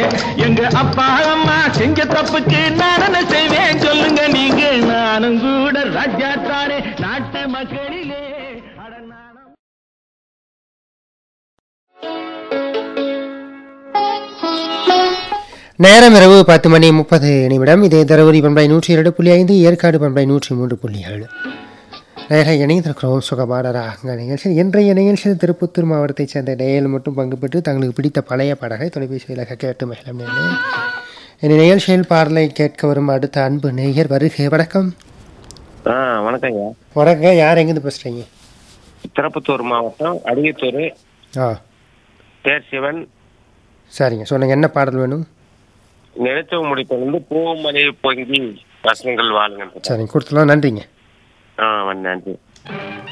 எங்க அப்பா அம்மா செஞ்ச தப்புக்கு நான் என்ன செய்வேன் சொல்லுங்க நீங்க நானும் கூட ராஜா தானே நாட்டு மக்களிலே அட நானும் நேரம் இரவு பத்து மணி முப்பது நிமிடம் இதே தருமபுரி பண்பை நூற்றி இரண்டு புள்ளி ஐந்து ஏற்காடு பண்பை நூற்றி மூன்று புள்ளி ஏழு நேராக இணைந்திருக்கிறோம் சுகபாடராக நிகழ்ச்சி இன்றைய நிகழ்ச்சியில் திருப்பத்தூர் மாவட்டத்தைச் சேர்ந்த நேயல் மட்டும் பங்கு பெற்று தங்களுக்கு பிடித்த பழைய பாடலை தொலைபேசியிலாக கேட்டு மகிழும் நேயர்களே. இந்த நிகழ்ச்சியில் பாடலை கேட்க வரும் அடுத்த அன்பு நேயர் வருகை வணக்கம் ஆ வணக்கங்க வணக்கம் யார் எங்கேருந்து பேசுகிறீங்க திருப்பத்தூர் மாவட்டம் அடியத்தூர் ஆ பேர் சிவன் சரிங்க சொல்லுங்கள் என்ன பாடல் வேணும் நினைச்ச முடிப்பிலிருந்து பூமலை பொங்கி பசங்கள் வாழுங்க சரிங்க கொடுத்துலாம் நன்றிங்க ஆ நன்றி